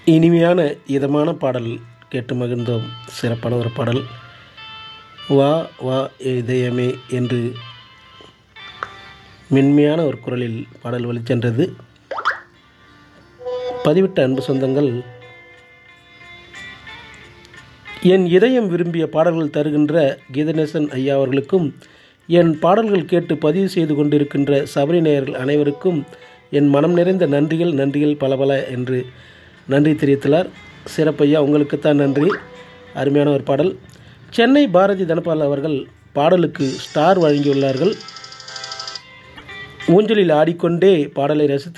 இனிமையான இதமான பாடல் கேட்டு மகிழ்ந்தோம் சிறப்பான ஒரு பாடல் வா வா இதயமே என்று மென்மையான ஒரு குரலில் பாடல் வழிச்சென்றது பதிவிட்ட அன்பு சொந்தங்கள் என் இதயம் விரும்பிய பாடல்கள் தருகின்ற கீதநேசன் ஐயா அவர்களுக்கும் என் பாடல்கள் கேட்டு பதிவு செய்து கொண்டிருக்கின்ற சபரி நேயர்கள் அனைவருக்கும் என் மனம் நிறைந்த நன்றிகள் நன்றிகள் பல பல என்று நன்றி தெரிவித்துள்ளார் சிறப்பையா உங்களுக்குத்தான் நன்றி அருமையான ஒரு பாடல் சென்னை பாரதி தனபால் அவர்கள் பாடலுக்கு ஸ்டார் வழங்கியுள்ளார்கள் ஊஞ்சலில் ஆடிக்கொண்டே பாடலை ரசித்து